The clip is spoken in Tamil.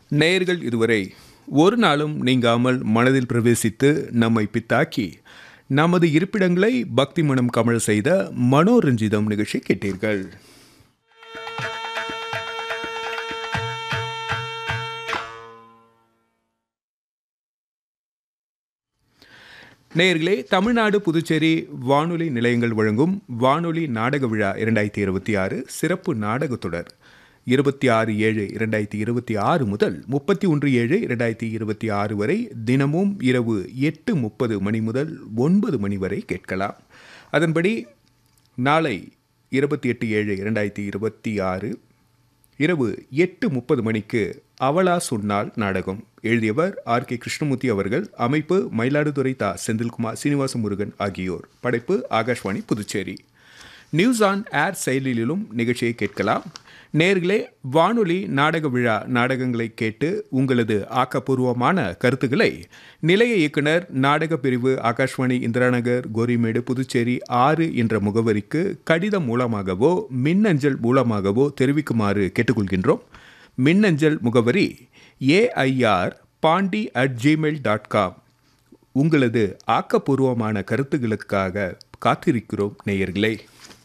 நேயர்கள் இதுவரை ஒரு நாளும் நீங்காமல் மனதில் பிரவேசித்து நம்மை பித்தாக்கி நமது இருப்பிடங்களை பக்தி மனம் கமழ செய்த மனோரஞ்சிதம் நிகழ்ச்சி கேட்டீர்கள் நேயர்களே தமிழ்நாடு புதுச்சேரி வானொலி நிலையங்கள் வழங்கும் வானொலி நாடக விழா இரண்டாயிரத்தி இருபத்தி ஆறு சிறப்பு நாடகத் தொடர் இருபத்தி ஆறு ஏழு இரண்டாயிரத்தி இருபத்தி ஆறு முதல் முப்பத்தி ஒன்று ஏழு இரண்டாயிரத்தி இருபத்தி ஆறு வரை தினமும் இரவு எட்டு முப்பது மணி முதல் ஒன்பது மணி வரை கேட்கலாம் அதன்படி நாளை இருபத்தி எட்டு ஏழு இரண்டாயிரத்தி இருபத்தி ஆறு இரவு எட்டு முப்பது மணிக்கு அவளா சொன்னால் நாடகம் எழுதியவர் ஆர் கே கிருஷ்ணமூர்த்தி அவர்கள் அமைப்பு மயிலாடுதுறை தா செந்தில்குமார் சீனிவாச முருகன் ஆகியோர் படைப்பு Akashvani Puducherry news on air செயலிலும் நிகழ்ச்சியை கேட்கலாம் நேர்களே வானொலி நாடக விழா நாடகங்களை கேட்டு உங்களது ஆக்கப்பூர்வமான கருத்துக்களை நிலைய இயக்குனர் நாடக பிரிவு ஆகாஷ்வாணி இந்திராநகர் கோரிமேடு புதுச்சேரி ஆறு என்ற முகவரிக்கு கடிதம் மூலமாகவோ மின்னஞ்சல் மூலமாகவோ தெரிவிக்குமாறு கேட்டுக்கொள்கின்றோம் மின்னஞ்சல் முகவரி AIR Pondy at Gmail dot com உங்களது ஆக்கப்பூர்வமான கருத்துக்களுக்காக காத்திருக்கிறோம் நேயர்களே